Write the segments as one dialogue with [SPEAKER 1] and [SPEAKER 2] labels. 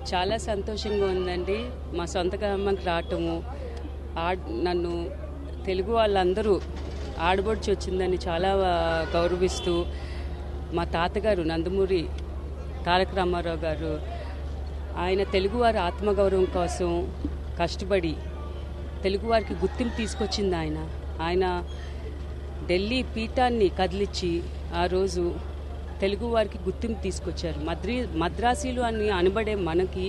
[SPEAKER 1] చాలా సంతోషంగా ఉందండి మా సొంత గ్రామానికి రావటము ఆడ్ నన్ను తెలుగు వాళ్ళందరూ ఆడబొడిచి వచ్చిందని చాలా ఆ, గౌరవిస్తూ మా తాతగారు నందమూరి తారక రామారావు గారు ఆయన తెలుగువారి ఆత్మగౌరవం కోసం కష్టపడి తెలుగువారికి గుర్తింపు తీసుకొచ్చింది ఆయన ఆయన ఢిల్లీ పీఠాన్ని కదిలిచ్చి ఆ రోజు తెలుగు వారికి గుర్తింపు తీసుకొచ్చారు మద్రీ మద్రాసీలు అని అనబడే మనకి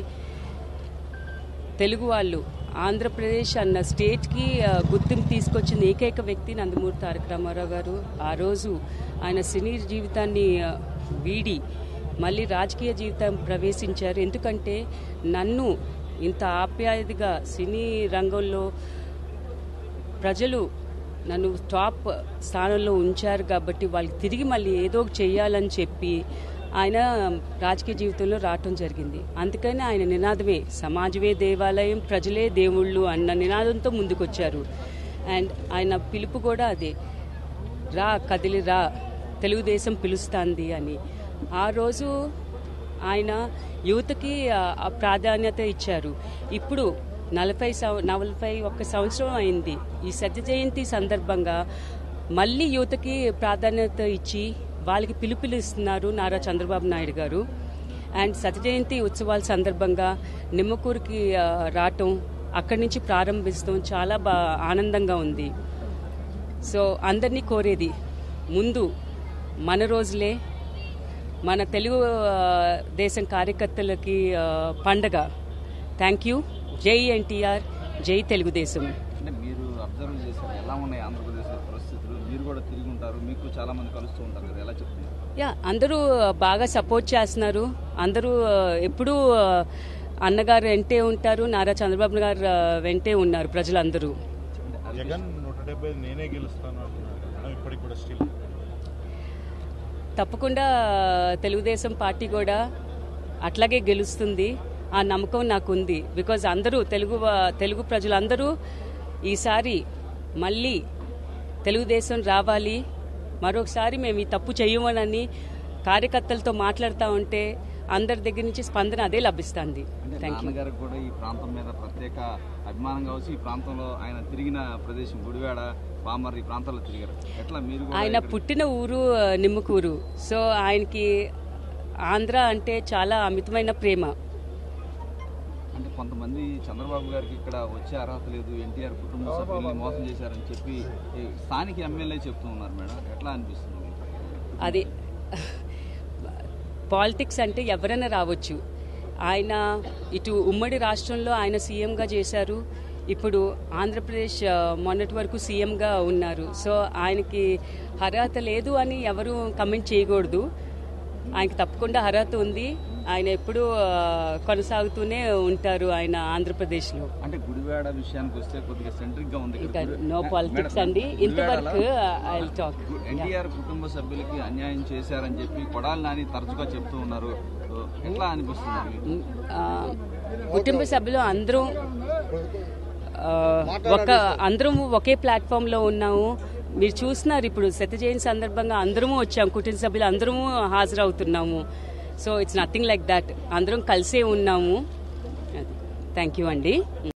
[SPEAKER 1] తెలుగు వాళ్ళు ఆంధ్రప్రదేశ్ అన్న స్టేట్కి ఆ, గుర్తింపు తీసుకొచ్చిన ఏకైక వ్యక్తి నందమూరి తారక రామారావు గారు ఆ రోజు ఆయన సినీ జీవితాన్ని ఆ, వీడి మళ్ళీ రాజకీయ జీవితం ప్రవేశించారు ఎందుకంటే నన్ను ఇంత ఆప్యాయతగా సినీ రంగంలో ప్రజలు నన్ను టాప్ స్థానంలో ఉంచారు కాబట్టి వాళ్ళకి తిరిగి మళ్ళీ ఏదో ఒకటి చేయాలని చెప్పి ఆయన రాజకీయ జీవితంలో రావటం జరిగింది అందుకని ఆయన నినాదమే సమాజమే దేవాలయం ప్రజలే దేవుళ్ళు అన్న నినాదంతో ముందుకొచ్చారు అండ్ ఆయన పిలుపు కూడా అదే రా కదిలి రా తెలుగుదేశం పిలుస్తాంది అని ఆ రోజు ఆయన యువతకి ఆ, ఆ ప్రాధాన్యత ఇచ్చారు ఇప్పుడు నలభై సం నలభై ఒక్క సంవత్సరం అయింది ఈ సత్య జయంతి సందర్భంగా మళ్ళీ యువతకి ప్రాధాన్యత ఇచ్చి వాళ్ళకి పిలుపులు ఇస్తున్నారు నారా చంద్రబాబు నాయుడు గారు అండ్ సత్య జయంతి ఉత్సవాల సందర్భంగా నిమ్మకూరుకి ఆ, రావటం అక్కడి నుంచి ప్రారంభిస్తాం చాలా బా ఆనందంగా ఉంది సో అందరినీ కోరేది ముందు మన రోజులే మన తెలుగు ఆ, దేశం కార్యకర్తలకి ఆ, పండగ థ్యాంక్ యూ జై ఎన్టీఆర్ జై తెలుగుదేశం
[SPEAKER 2] అంటే మీరు అబ్జర్వ్ చేశారు ఎలా ఉన్నాయి ఆంధ్రప్రదేశ్లో పరిస్థితులు మీరు కూడా తిరిగి ఉంటారు మీకు చాలా మంది కలుస్తూ ఉంటారు కదా ఎలా చెప్తున్నారు
[SPEAKER 1] యా అందరూ బాగా సపోర్ట్ చేస్తున్నారు అందరూ ఆ, ఎప్పుడూ ఆ, అన్నగారు వెంటే ఉంటారు నారా చంద్రబాబు గారు ఆ, వెంటే ఉన్నారు ప్రజలందరూ
[SPEAKER 3] జగన్ నూట డెబ్బై నేనే గెలుస్తాను అంటున్నారు కదా, ఇప్పటికి కూడా స్టిల్
[SPEAKER 1] తప్పకుండా తెలుగుదేశం పార్టీ కూడా అట్లాగే గెలుస్తుంది ఆ నమ్మకం నాకు ఉంది బికాజ్ అందరూ తెలుగు వా- తెలుగు ప్రజలందరూ ఈసారి మళ్ళీ తెలుగుదేశం రావాలి మరొకసారి మేము ఈ తప్పు చేయమనని కార్యకర్తలతో మాట్లాడుతూ ఉంటే అందరి దగ్గర నుంచి స్పందన అదే లభిస్తుంది
[SPEAKER 2] అంటే
[SPEAKER 1] థ్యాంక్ యూ
[SPEAKER 2] నాన్నగారికి కూడా ఈ ప్రాంతం మీద ప్రత్యేక అభిమానం కావచ్చు ఈ ప్రాంతంలో ఆయన తిరిగిన ప్రదేశం గుడివాడ పామర్ ఈ ప్రాంతాల్లో తిరిగారు ఎట్లా మీరు కూడా
[SPEAKER 1] ఆయన
[SPEAKER 2] ఇక్కడ-
[SPEAKER 1] పుట్టిన ఊరు ఆ, నిమ్మకూరు సో ఆయనకి ఆంధ్ర అంటే చాలా అమితమైన ప్రేమ
[SPEAKER 2] అంటే కొంతమంది చంద్రబాబు గారికి ఇక్కడ వచ్చే అర్హత లేదు ఎన్టీఆర్ కుటుంబ సభ్యుల్ని మోసం చేశారని చెప్పి ఈ స్థానిక ఎమ్మెల్యే చెప్తూ ఉన్నారు మేడం ఎట్లా అనిపిస్తుంది మీకు?
[SPEAKER 1] అది పాలిటిక్స్ అంటే ఎవరైనా రావచ్చు ఆయన ఇటు ఉమ్మడి రాష్ట్రంలో ఆయన సీఎంగా చేశారు ఇప్పుడు ఆంధ్రప్రదేశ్ ఆ, మొన్నటి వరకు సీఎంగా ఉన్నారు సో ఆయనకి అర్హత లేదు అని ఎవరు కమెంట్ చేయకూడదు ఆయనకి తప్పకుండా అర్హత ఉంది ఆయన ఎప్పుడూ ఆ, కొనసాగుతూనే ఉంటారు ఆయన ఆంధ్రప్రదేశ్లో
[SPEAKER 2] అంటే గుడివాడ విషయానికి వస్తే కొద్దిగా సెంట్రిక్ గా ఉంది
[SPEAKER 1] ఇంకా
[SPEAKER 2] ఇక్కడ.
[SPEAKER 1] నో
[SPEAKER 2] మే-
[SPEAKER 1] పాలిటిక్స్
[SPEAKER 2] మేడం,
[SPEAKER 1] అండి
[SPEAKER 2] గుడివాడలో
[SPEAKER 1] ఇంతవరకు ఐ టాక్
[SPEAKER 2] ఎన్టీఆర్ కుటుంబ సభ్యులకి అన్యాయం చేశారని చెప్పి కొడాలి నాని తరచుగా చెప్తూ ఉన్నారు సో ఎట్లా అనిపిస్తుంది మీకు?
[SPEAKER 1] ఆ, కుటుంబ సభ్యులు అందరూ ఆ, ఒక అందరం ఒకే ప్లాట్ఫామ్ లో ఉన్నాము మీరు చూస్తున్నారు ఇప్పుడు సత్య జయంతి సందర్భంగా అందరము వచ్చాము కుటుంబ సభ్యులు అందరము హాజరవుతున్నాము so it's nothing like that అందరం కలిసే ఉన్నాము థ్యాంక్ యూ అండి